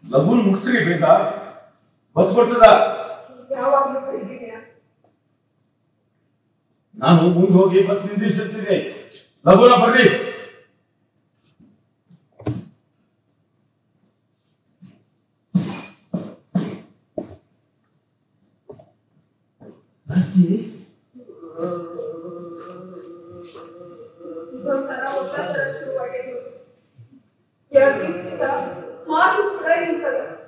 ಲಘುನ್ ಮುಗಿಸ್ರಿ ಬೇಗ ಬಸ್ ಬರ್ತದ ಯಾವಾಗ್ಲೂ ಬೆಳಿಗ್ಗೆ ನಾನು ಮುಂದೆ ಹೋಗಿ ಬಸ್ ನಿಂದಿರ್ಸಿರ್ತೀನಿ ಲಘುನ ಬರ್ರಿ ಇದೊಂಥರ ಹೊಸ ತರ ಶುರುವಾಗಿದೆ ಎರಡು ದಿವಸದಿಂದ ಮಾತು ಕೂಡ ನಿಂತದ